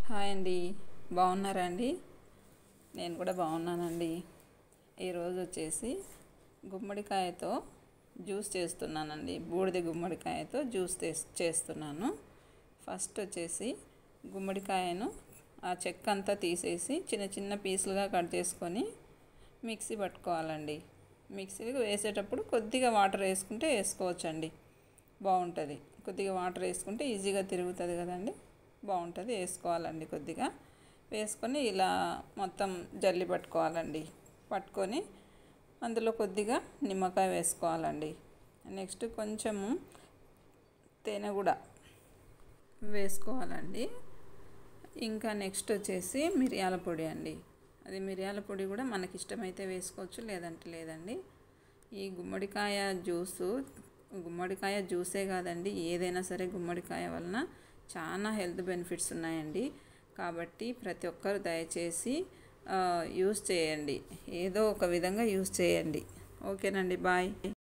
hi అండి బాగున్నారా అండి నేను కూడా బాగున్నానండి ఈరోజు వచ్చేసి గుమ్మడికాయతో జ్యూస్ చేస్తున్నానండి బూడిద గుమ్మడికాయతో జ్యూస్ చేస్- చేస్తున్నాను ఫస్ట్ వచ్చేసి గుమ్మడికాయను ఆ చెక్క అంతా తీసేసి చిన్న చిన్న పీసులుగా కట్ చేసుకొని మిక్సీ పట్టుకోవాలండి మిక్సీకి వేసేటప్పుడు కొద్దిగా వాటర్ వేసుకుంటే వేసుకోవచ్చండి బాగుంటుంది కొద్దిగా వాటర్ వేసుకుంటే ఈజీగా తిరుగుతుంది కదండి బాగుంటుంది వేసుకోవాలండి కొద్దిగా వేసుకొని ఇలా మొత్తం జల్లి పట్టుకోవాలండి పట్టుకొని అందులో కొద్దిగా నిమ్మకాయ వేసుకోవాలండి నెక్స్ట్ కొంచెము తేనె కూడా వేసుకోవాలండి ఇంకా నెక్స్ట్ వచ్చేసి మిరియాల పొడి అండి అది మిరియాల పొడి కూడా మనకి ఇష్టమైతే వేసుకోవచ్చు లేదంటే లేదండి ఈ గుమ్మడికాయ జ్యూసు గుమ్మడికాయ జ్యూసే కాదండి ఏదైనా సరే గుమ్మడికాయ వలన చాలా హెల్త్ బెనిఫిట్స్ ఉన్నాయండి కాబట్టి ప్రతి ఒక్కరు దయచేసి యూస్ చేయండి ఏదో ఒక విధంగా యూస్ చేయండి ఓకేనండి బాయ్